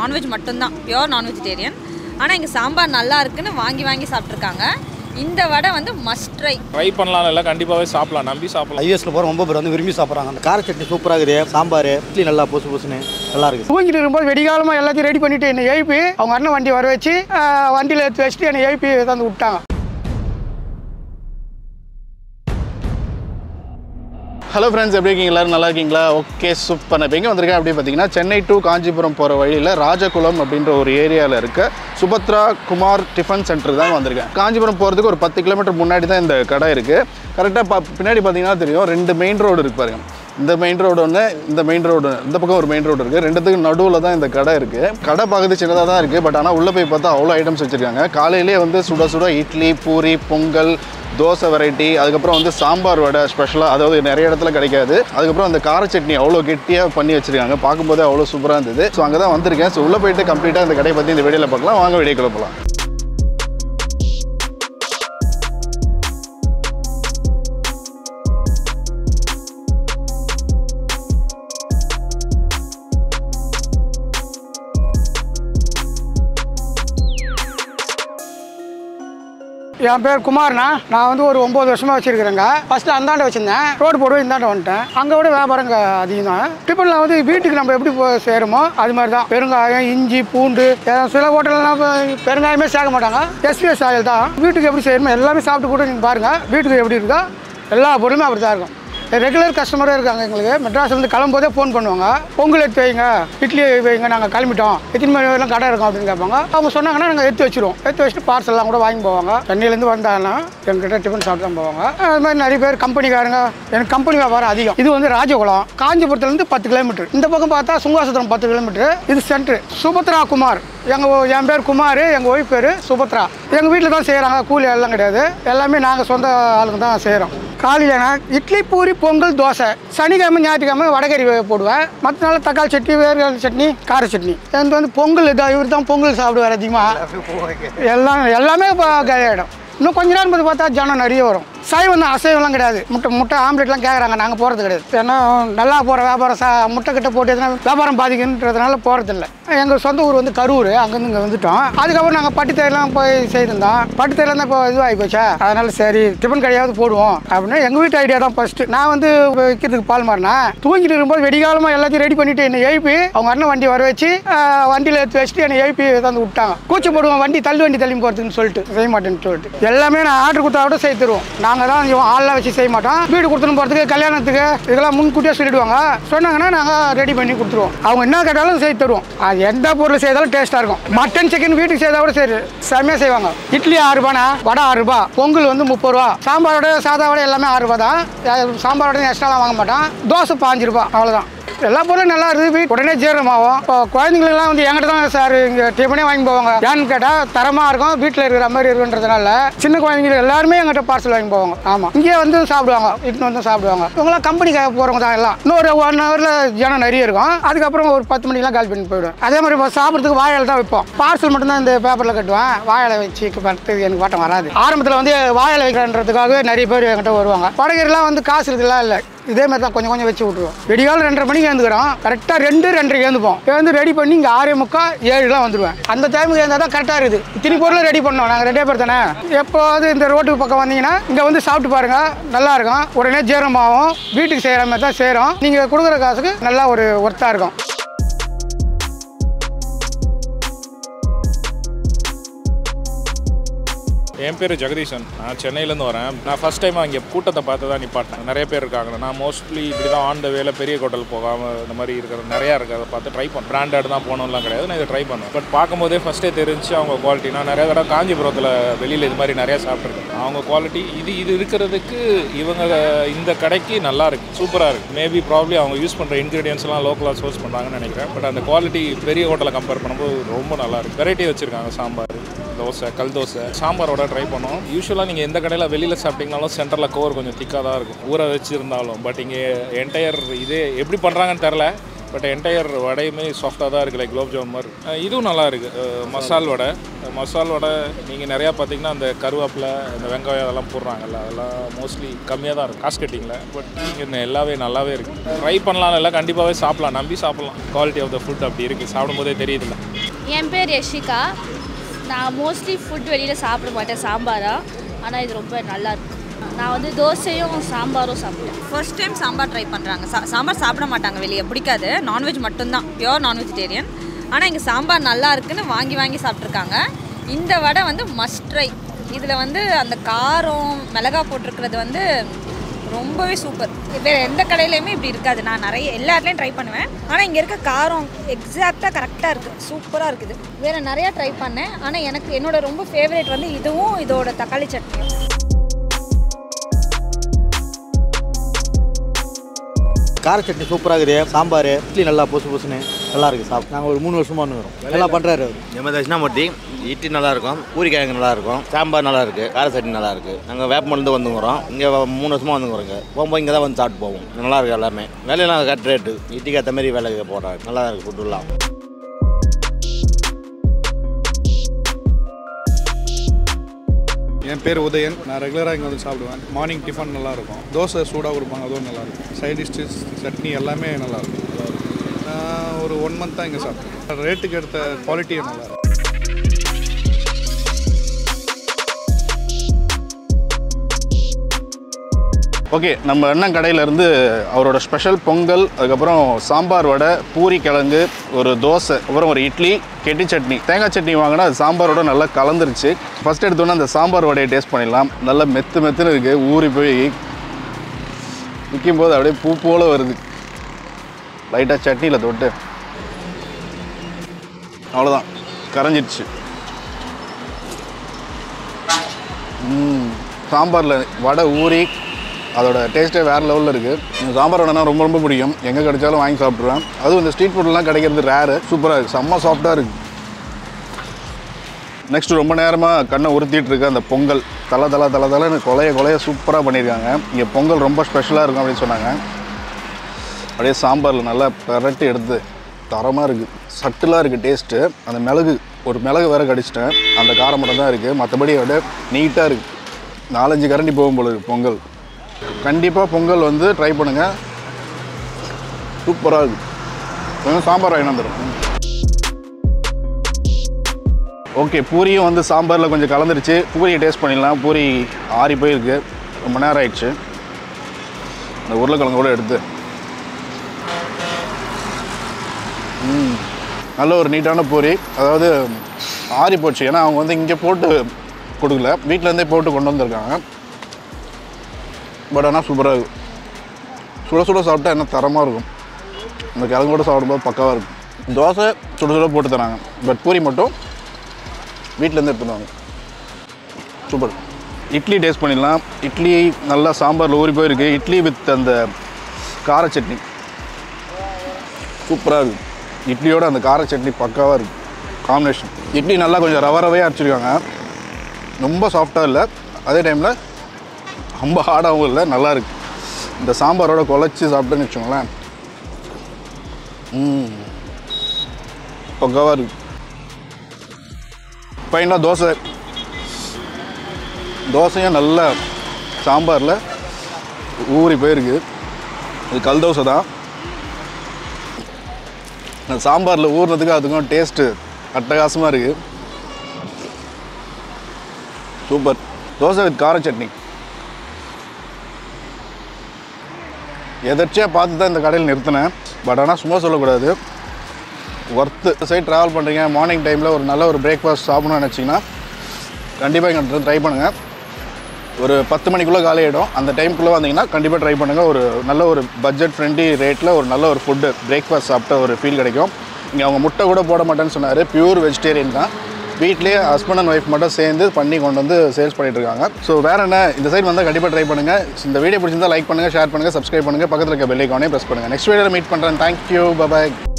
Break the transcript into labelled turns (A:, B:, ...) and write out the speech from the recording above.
A: non veg மட்டும்தான் pure நான் vegetarian ஆனால் இங்கே சாம்பார் நல்லா இருக்குன்னு வாங்கி வாங்கி சாப்பிட்ருக்காங்க இந்த வடை வந்து மஸ்ட் ட்ரை
B: ட்ரை பண்ணலாம் இல்லை கண்டிப்பாகவே சாப்பிடலாம் நம்பி சாப்பிடலாம்
C: ஐஎஸ்ல போகிற ரொம்ப பேர் வந்து விரும்பி சாப்பிட்றாங்க அந்த கார சட்னி சூப்பராக இருக்குது சாம்பார் இட்லி நல்லா பொசு பொசுன்னு நல்லா இருக்குது
D: தூங்கிட்டு இருக்கும்போது வெடிகாலமாக எல்லாத்தையும் ரெடி பண்ணிட்டு என்னை எழுப்பி அவங்க அண்ணன் வண்டி வர வச்சு வண்டியில் எடுத்து வச்சுட்டு என்னை எழுப்பி தந்து விட்டாங்க
E: ஹலோ ஃப்ரெண்ட்ஸ் எப்படி இருக்கீங்க எல்லாரும் நல்லா இருக்கீங்களா ஓகே சூப்பர் நான் இப்போ எங்கே வந்திருக்கேன் அப்படி பார்த்தீங்கன்னா சென்னை டு காஞ்சிபுரம் போகிற வழியில் ராஜகுளம் அப்படின்ற ஒரு ஏரியாவில் இருக்க சுபத்ரா குமார் டிஃபன் சென்டர் தான் வந்திருக்கேன் காஞ்சிபுரம் போகிறதுக்கு ஒரு பத்து கிலோமீட்டர் முன்னாடி தான் இந்த கடை இருக்குது கரெக்டாக பா பின்னாடி பார்த்தீங்கன்னா தெரியும் ரெண்டு மெயின் ரோடு இருக்கு பாருங்க இந்த மெயின் ரோடு ஒன்று இந்த மெயின் ரோடு இந்த பக்கம் ஒரு மெயின் ரோடு இருக்குது ரெண்டுத்துக்கு நடுவில் தான் இந்த கடை இருக்குது கடை பார்க்குறது சின்னதாக தான் இருக்குது பட் ஆனால் உள்ளே போய் பார்த்தா அவ்வளோ ஐட்டம்ஸ் வச்சுருக்காங்க காலையிலே வந்து சுட சுட இட்லி பூரி பொங்கல் தோசை வெரைட்டி அதுக்கப்புறம் வந்து சாம்பார் வடை ஸ்பெஷலாக அதாவது நிறைய இடத்துல கிடைக்காது அதுக்கப்புறம் அந்த கார சட்னி அவ்வளோ கெட்டியாக பண்ணி வச்சிருக்காங்க பார்க்கும்போதே அவ்வளோ சூப்பராக இருந்தது ஸோ அங்கே தான் வந்திருக்கேன் ஸோ உள்ளே போயிட்டு கம்ப்ளீட்டாக இந்த கடையை பற்றி இந்த வீடியோவில் பார்க்கலாம் வாங்க வீடியோக்குள்ள போகலாம்
D: என் பேர் குமார்ண்ணா நான் வந்து ஒரு ஒம்பது வருஷமாக வச்சுருக்கிறேங்க ஃபஸ்ட்டு அந்தாண்ட வச்சுருந்தேன் ரோடு போடுவோம் இந்தாண்ட வந்துட்டேன் அங்கே விட வியாபாரங்க அதிகம் தான் டிஃபனில் வந்து வீட்டுக்கு நம்ம எப்படி போ- செய்கிறோமோ அது மாதிரி தான் பெருங்காயம் இஞ்சி பூண்டு அஹ் சில ஹோட்டல்லாம் இப்ப பெருங்காயமே சேர்க்க மாட்டாங்க எஸ்பிஎஸ் ஆயில் தான் வீட்டுக்கு எப்படி செய்யணுமோ எல்லாமே சாப்பிட்டு கூட நீங்கள் பாருங்கள் வீட்டுக்கு எப்படி இருக்கோ எல்லா பொருளுமே அப்படி தான் இருக்கும் ரெகுலர் கஸ்டமரே இருக்காங்க எங்களுக்கு மெட்ராஸ்லேருந்து கிளம்பும்போதே ஃபோன் பண்ணுவாங்க பொங்கல் எடுத்து வைங்க இட்லி வைங்க நாங்கள் கிளம்பிட்டோம் எத்தனை மணி வரையிலும் கடை இருக்கும் அப்படின்னு கேட்பாங்க அவங்க சொன்னாங்கன்னா நாங்கள் எடுத்து வச்சிருவோம் எடுத்து வச்சுட்டு பார்சல்லாம் கூட வாங்கி போவாங்க சென்னையிலேருந்து வந்தாங்கன்னா எங்ககிட்ட டிஃபன் சாப்பிட்டு தான் போவாங்க அது மாதிரி நிறைய பேர் கம்பெனிக்காரங்க எனக்கு கம்பெனி வியாபாரம் அதிகம் இது வந்து ராஜகுளம் காஞ்சிபுரத்துலேருந்து பத்து கிலோமீட்டர் இந்த பக்கம் பார்த்தா சுங்காசத்திரம் பத்து கிலோமீட்டர் இது சென்ட்ரு சுபத்ரா குமார் எங்கள் என் பேர் குமார் எங்கள் ஒய்ஃப் பேர் சுபத்ரா எங்கள் வீட்டில் தான் செய்கிறாங்க கூலி எல்லாம் கிடையாது எல்லாமே நாங்கள் சொந்த ஆளுங்க தான் செய்கிறோம் காலையில் நான் இட்லி பூரி பொங்கல் தோசை சனிக்கிழமை ஞாயிற்றுக்கிழமை வடகறி வே- போடுவேன் மற்ற நாள் தக்காளி சட்னி வேர்கடலை சட்னி கார சட்னி எனக்கு வந்து பொங்கல் இதான் இவர் தான் பொங்கல் சாப்பிடுவார் அதிகமாக எல்லாம் எல்லாமே இப்போ காலியாகிடும் இன்னும் கொஞ்ச நேரம் போது பார்த்தா ஜனம் நிறைய வரும் சைவம் தான் அசைவம்லாம் கிடையாது முட்டை முட்டை ஆம்லெட்லாம் கேட்குறாங்க நாங்கள் போகிறது கிடையாது ஏன்னா நல்லா போகிற வியாபாரம் சா முட்டை கிட்ட போட்டு எதுனா வியாபாரம் பாதிக்குன்றதுனால போகிறதில்ல எங்கள் சொந்த ஊர் வந்து கரூர் அங்கேருந்து இங்கே வந்துட்டோம் அதுக்கப்புறம் நாங்கள் பட்டுத்தேர்லாம் போய் செய்திருந்தோம் பட்டுத்தேரில் தான் இப்போ இதுவாகி போச்சா அதனால சரி டிஃபன் கடையாவது போடுவோம் அப்படின்னு எங்கள் வீட்டு ஐடியா தான் ஃபஸ்ட்டு நான் வந்து விற்கிறதுக்கு பால் மாறினா தூங்கிட்டு இருக்கும்போது வெடிகாலமாக எல்லாத்தையும் ரெடி பண்ணிட்டு என்னை எழுப்பி அவங்க அண்ணன் வண்டி வர வச்சு வண்டியில் எடுத்து வச்சுட்டு என்னை எழுப்பி தந்து விட்டாங்க கூச்சப்படுவோம் வண்டி தள்ளி வண்டி தள்ளி போகிறதுன்னு சொல்லிட்டு செய்ய மாட்டேன்னு சொல்லிட்டு எல்லாமே நான் ஆர்டர் கொடுத்தா கூட செய்து தருவோம் நாங்கள் தான் இவன் ஆள்லாம் வச்சு செய்ய மாட்டோம் வீடு கொடுத்துன்னு போகிறதுக்கு கல்யாணத்துக்கு இதெல்லாம் முன்கூட்டியே சொல்லிடுவாங்க சொன்னாங்கன்னா நாங்கள் ரெடி பண்ணி கொடுத்துருவோம் அவங்க என்ன கேட்டாலும் செய்து தருவோம் அது எந்த பொருள் செய்தாலும் டேஸ்ட்டாக இருக்கும் மட்டன் சிக்கன் வீட்டுக்கு செய்தால் கூட சரி செம்மையாக செய்வாங்க இட்லி ஆறு ரூபாண்ணா வடை ஆறு ரூபா பொங்கல் வந்து முப்பது ரூபா சாம்பாரோட சாதாவோட எல்லாமே ஆறு ரூபா தான் அஹ் சாம்பாரோட எக்ஸ்ட்ராலாம் வாங்க மாட்டோம் தோசை பாஞ்சு ரூபா அவ்வளோதான் எல்லா பொருளும் நல்லா இருக்குது வீட் உடனே ஜீரணமாகும் இப்போ குழந்தைங்களுக்குலாம் வந்து என்கிட்ட தான் சார் இங்கே டிஃபனே வாங்கி போவாங்க ஏன்னு கேட்டால் தரமாக இருக்கும் வீட்டில் இருக்கிற மாதிரி இருக்குன்றதுனால சின்ன குழந்தைங்க எல்லாருமே எங்கிட்ட பார்சல் வாங்கி போவாங்க ஆமாம் இங்கே வந்து சாப்பிடுவாங்க இட்னு வந்து சாப்பிடுவாங்க இவங்களாம் கம்பெனிக்கு போகிறவங்க தான் எல்லாம் இன்னொரு ஒன் ஹவரில் ஜனம் நிறைய இருக்கும் அதுக்கப்புறம் ஒரு பத்து மணிக்கெலாம் கால் பண்ணி போயிடுவேன் அதே மாதிரி இப்போ சாப்பிட்றதுக்கு வாழையில தான் வைப்போம் பார்சல் மட்டும்தான் இந்த பேப்பரில் கட்டுவேன் வாழையில வச்சு பண்ணுறதுக்கு எனக்கு பாட்டம் வராது ஆரம்பத்தில் வந்து வாழையில வைக்கிறன்றதுக்காகவே நிறைய பேர் என்கிட்ட வருவாங்க வடகரிலாம் வந்து காசு இருக்குலாம் இல்லை இதே மாதிரி தான் கொஞ்சம் கொஞ்சம் வச்சு விட்ருவோம் விடிகாலம் ரெண்டரை மணிக்கு எழுந்துக்கிறோம் கரெக்டாக ரெண்டு ரெண்டரைக்கு எழுந்துப்போம் எழுந்து ரெடி பண்ணி இங்கே ஆறே முக்கால் ஏழுலாம் வந்துடுவேன் அந்த டைமுக்கு எழுந்தால் தான் கரெக்டாக இருக்குது இத்தனை பொருளும் ரெடி பண்ணோம் நாங்கள் ரெண்டே பேர் தானே எப்போது இந்த ரோட்டுக்கு பக்கம் வந்தீங்கன்னா இங்கே வந்து சாப்பிட்டு பாருங்கள் நல்லா இருக்கும் உடனே ஜீரணமாகும் வீட்டுக்கு செய்கிற மாதிரி தான் செய்கிறோம் நீங்கள் கொடுக்குற காசுக்கு நல்லா ஒரு ஒர்த்தாக இருக்கும்
B: என் பேர் ஜெகதீஷன் நான் சென்னையிலேருந்து வரேன் நான் ஃபஸ்ட் டைம் அங்கே கூட்டத்தை பார்த்து தான் நிப்பாட்டேன் நிறைய பேர் இருக்காங்க நான் மோஸ்ட்லி இப்படி தான் ஆன் த வேல பெரிய ஹோட்டல் போகாமல் இந்த மாதிரி இருக்கிற நிறையா இருக்குது அதை பார்த்து ட்ரை பண்ணேன் பிராண்டட் தான் போகணும்லாம் கிடையாது நான் இதை ட்ரை பண்ணேன் பட் பார்க்கும்போதே ஃபஸ்ட்டே தெரிஞ்சு அவங்க குவாலிட்டி நான் நிறைய தடவை காஞ்சிபுரத்தில் வெளியில் இது மாதிரி நிறையா சாப்பிட்ருக்கேன் அவங்க குவாலிட்டி இது இது இருக்கிறதுக்கு இவங்க இந்த கடைக்கு நல்லா இருக்கு சூப்பராக இருக்குது மேபி ப்ராப்ளி அவங்க யூஸ் பண்ணுற இன்க்ரீடியன்ஸ்லாம் லோக்கலாக சோர்ஸ் பண்ணுறாங்கன்னு நினைக்கிறேன் பட் அந்த குவாலிட்டி பெரிய ஹோட்டலை கம்பேர் பண்ணும்போது ரொம்ப நல்லா இருக்கு வெரைட்டி வச்சுருக்காங்க சாம்பார் தோசை கல் தோசை சாம்பாரோட ட்ரை பண்ணோம் யூஸ்வலாக நீங்கள் எந்த கடையில் வெளியில் சாப்பிட்டீங்கனாலும் சென்டரில் கோர் கொஞ்சம் திக்காக தான் இருக்கும் ஊற வச்சுருந்தாலும் பட் இங்கே என்டையர் இதே எப்படி பண்ணுறாங்கன்னு தெரில பட் என்டையர் வடையுமே சாஃப்டாக தான் இருக்குது லைக் குலோப் ஜாமுன் மாதிரி அஹ் இதுவும் நல்லா இருக்குது மசால் வடை மசால் வடை நீங்கள் நிறையா பார்த்தீங்கன்னா அந்த கருவேப்பிலை அந்த வெங்காயம் அதெல்லாம் போடுறாங்கல்ல அதெல்லாம் மோஸ்ட்லி கம்மியாக தான் இருக்கும் காசு கட்டிங்கில் பட் இங்கே எல்லாவே நல்லாவே இருக்குது ட்ரை பண்ணலாம் இல்லை கண்டிப்பாகவே சாப்பிடலாம் நம்பி சாப்பிடலாம் குவாலிட்டி ஆஃப் த ஃபுட் அப்படி இருக்குது சாப்பிடும்போதே தெரியுதுல்ல
F: என் பேர் யஷிகா நான் மோஸ்ட்லி ஃபுட் வெளியில் சாப்பிட மாட்டேன் சாம்பாரா ஆனால் இது ரொம்ப நல்லா இருக்கு நான் வந்து தோசையும் சாம்பாரும் சாப்பிட்டேன்
A: ஃபர்ஸ்ட் டைம் சாம்பார் ட்ரை பண்ணுறாங்க சா சாம்பார் சாப்பிட மாட்டாங்க வெளியே பிடிக்காது நான்வெஜ் மட்டும்தான் பியோர் நான் வெஜிடேரியன் ஆனால் இங்கே சாம்பார் நல்லா இருக்குன்னு வாங்கி வாங்கி சாப்பிட்ருக்காங்க இந்த வடை வந்து மஸ்ட் ட்ரை இதில் வந்து அந்த காரம் மிளகா போட்டிருக்கிறது வந்து ரொம்பவே சூப்பர் வேறு எந்த கடையிலையுமே இப்படி இருக்காது நான் நிறைய எல்லா இடத்துலையும் ட்ரை பண்ணுவேன் ஆனால் இங்கே இருக்க காரம் எக்ஸாக்டாக கரெக்டாக இருக்குது சூப்பராக இருக்குது வேறு நிறையா ட்ரை பண்ணேன் ஆனால் எனக்கு என்னோட ரொம்ப ஃபேவரேட் வந்து இதுவும் இதோட தக்காளி சட்னியும்
C: கார சட்னி சூப்பராக இருக்குது சாம்பார் இட்லி நல்லா பொசு பொசுன்னு நல்லா இருக்குது சாப்பிட்டு நாங்கள் ஒரு மூணு வருஷமாக வந்துக்கிறோம் நல்லா பண்ணுறாரு அவர்
G: நம்ம தட்சிணாமூர்த்தி இட்லி நல்லா இருக்கும் பூரிக்கிழங்கு நல்லா இருக்கும் சாம்பார் நல்லா இருக்கு கார சட்னி நல்லா இருக்கு நாங்கள் வேப்பமருந்து வந்துங்கிறோம் இங்கே மூணு வருஷமா வந்துங்கிறோம் இங்கே போகும்போது இங்கே தான் வந்து சாப்பிட்டு போவோம் நல்லா இருக்கு எல்லாமே வேலையெல்லாம் கரெக்ட் ரேட்டு இட்லிக்கு ஏற்ற மாதிரி வேலை போடுறாங்க நல்லா இருக்கு ஃபுட்டுலாம்
H: என் பேர் உதயன் நான் ரெகுலராக இங்கே வந்து சாப்பிடுவேன் மார்னிங் டிஃபன் நல்லா இருக்கும் தோசை சூடாக கொடுப்பாங்க அதுவும் நல்லா இருக்கும் சைட் டிஷ்ஷஸ் சட்னி எல்லாமே நல்லா இருக்கும் நான் ஒரு ஒன் மந்த் தான் இங்கே சாப்பிட்டேன் ரேட்டுக்கு எடுத்த குவாலிட்டியும் நல்லா இருக்கும்
E: ஓகே நம்ம அண்ணன் கடையிலேருந்து அவரோட ஸ்பெஷல் பொங்கல் அதுக்கப்புறம் சாம்பார் வடை பூரி கிழங்கு ஒரு தோசை அப்புறம் ஒரு இட்லி கெட்டி சட்னி தேங்காய் சட்னி வாங்கினா அது சாம்பாரோட நல்லா கலந்துருச்சு ஃபஸ்ட் எடுத்தோன்னே அந்த சாம்பார் வடையை டேஸ்ட் பண்ணிடலாம் நல்லா மெத்து மெத்துன்னு இருக்குது ஊறி போய் விற்கும் போது அப்படியே பூ போல வருது லைட்டாக சட்னியில் தொட்டு அவ்வளோதான் கரைஞ்சிடுச்சு ம் சாம்பாரில் வடை ஊறி அதோட டேஸ்ட்டே வேறு லெவலில் இருக்குது இந்த சாம்பார் வடைனா ரொம்ப ரொம்ப பிடிக்கும் எங்கே கிடைச்சாலும் வாங்கி சாப்பிட்ருவேன் அதுவும் இந்த ஸ்ட்ரீட் ஃபுட்லாம் கிடைக்கிறது ரேரு சூப்பராக இருக்குது செம்ம சாஃப்டாக இருக்குது நெக்ஸ்ட் ரொம்ப நேரமாக கண்ணை உறுத்திட்டு இருக்க அந்த பொங்கல் தலை தலை தலை தலைன்னு கொலைய கொலைய சூப்பராக பண்ணியிருக்காங்க இங்கே பொங்கல் ரொம்ப ஸ்பெஷலாக இருக்கும் அப்படின்னு சொன்னாங்க அப்படியே சாம்பாரில் நல்லா பிரட்டி எடுத்து தரமாக இருக்குது சட்டிலாக இருக்குது டேஸ்ட்டு அந்த மிளகு ஒரு மிளகு வேற கடிச்சிட்டேன் அந்த காரம் மட்டும் தான் இருக்குது மற்றபடி விட நீட்டாக இருக்குது நாலஞ்சு கரண்டி போகும் போல இருக்கு பொங்கல் கண்டிப்பாக பொங்கல் வந்து ட்ரை பண்ணுங்கள் சூப்பராக இருக்குது கொஞ்சம் சாம்பார் வாங்கி வந்துடும் ஓகே பூரியும் வந்து சாம்பாரில் கொஞ்சம் கலந்துருச்சு பூரியை டேஸ்ட் பண்ணிடலாம் பூரி ஆறி போயிருக்கு ரொம்ப நேரம் ஆயிடுச்சு இந்த உருளைக்கிழங்கு கூட எடுத்து ம் நல்ல ஒரு நீட்டான பூரி அதாவது ஆறி போச்சு ஏன்னா அவங்க வந்து இங்கே போட்டு கொடுக்கல வீட்டிலேருந்தே போட்டு கொண்டு வந்திருக்காங்க பட் ஆனால் சூப்பராக இருக்கும் சுட சுட சாப்பிட்டா என்ன தரமாக இருக்கும் இந்த கிழங்கு கூட சாப்பிடும்போது பக்காவாக இருக்கும் தோசை சுட சுட போட்டு தராங்க பட் பூரி மட்டும் வீட்டிலேருந்து எடுத்துடுவாங்க சூப்பர் இட்லி டேஸ்ட் பண்ணிடலாம் இட்லி நல்லா சாம்பாரில் ஊறி போயிருக்கு இட்லி வித் அந்த கார சட்னி சூப்பராக இருக்குது இட்லியோட அந்த கார சட்னி பக்காவாக இருக்குது காம்பினேஷன் இட்லி நல்லா கொஞ்சம் ரவ ரவையாக அரைச்சிருக்காங்க ரொம்ப சாஃப்டாக இல்லை அதே டைமில் ரொம்ப ஹார்டாகவும் இல்லை நல்லா இருக்கு இந்த சாம்பாரோட குழச்சி சாப்பிட்டேன்னு வச்சுக்கோங்களேன் ம் பக்காவாக இருக்குது ஃபைனாக தோசை தோசையும் நல்ல சாம்பாரில் ஊறி போயிருக்கு இது கல் தோசை தான் இந்த சாம்பாரில் ஊறுனதுக்கு அதுக்கும் டேஸ்ட்டு அட்டகாசமாக இருக்குது சூப்பர் தோசை வித் கார சட்னி எதர்ச்சியாக பார்த்து தான் இந்த கடையில் நிறுத்தினேன் பட் ஆனால் சும்மா சொல்லக்கூடாது ஒர்த்து சைட் ட்ராவல் பண்ணுறீங்க மார்னிங் டைமில் ஒரு நல்ல ஒரு பிரேக்ஃபாஸ்ட் சாப்பிடணும்னு நினச்சிங்கன்னா கண்டிப்பாக இங்கே ட்ரை பண்ணுங்கள் ஒரு பத்து மணிக்குள்ளே காலியாகிடும் அந்த டைம்குள்ளே வந்தீங்கன்னா கண்டிப்பாக ட்ரை பண்ணுங்கள் ஒரு நல்ல ஒரு பட்ஜெட் ஃப்ரெண்ட்லி ரேட்டில் ஒரு நல்ல ஒரு ஃபுட்டு பிரேக்ஃபாஸ்ட் சாப்பிட்ட ஒரு ஃபீல் கிடைக்கும் இங்கே அவங்க முட்டை கூட போட மாட்டேன்னு சொன்னார் பியூர் வெஜிடேரியன் தான் வீட்லேயே ஹஸ்பண்ட் அண்ட் ஒய்ஃப் மட்டும் சேர்ந்து பண்ணி கொண்டு வந்து சேல்ஸ் பண்ணிட்டு இருக்காங்க ஸோ வேற என்ன இந்த சைடு வந்தால் கண்டிப்பாக ட்ரை பண்ணுங்கள் இந்த வீடியோ பிடிச்சிருந்தா லைக் பண்ணுங்கள் ஷேர் பண்ணுங்கள் சப்ஸ்கிரைப் பண்ணுங்கள் பக்கத்தில் இருக்க பெல் ஐக்கானே ப்ரெஸ் பண்ணுங்கள் நெக்ஸ்ட் வீடியோவில் மீட் பண்ணுறேன் தேங்க்யூ பபாய்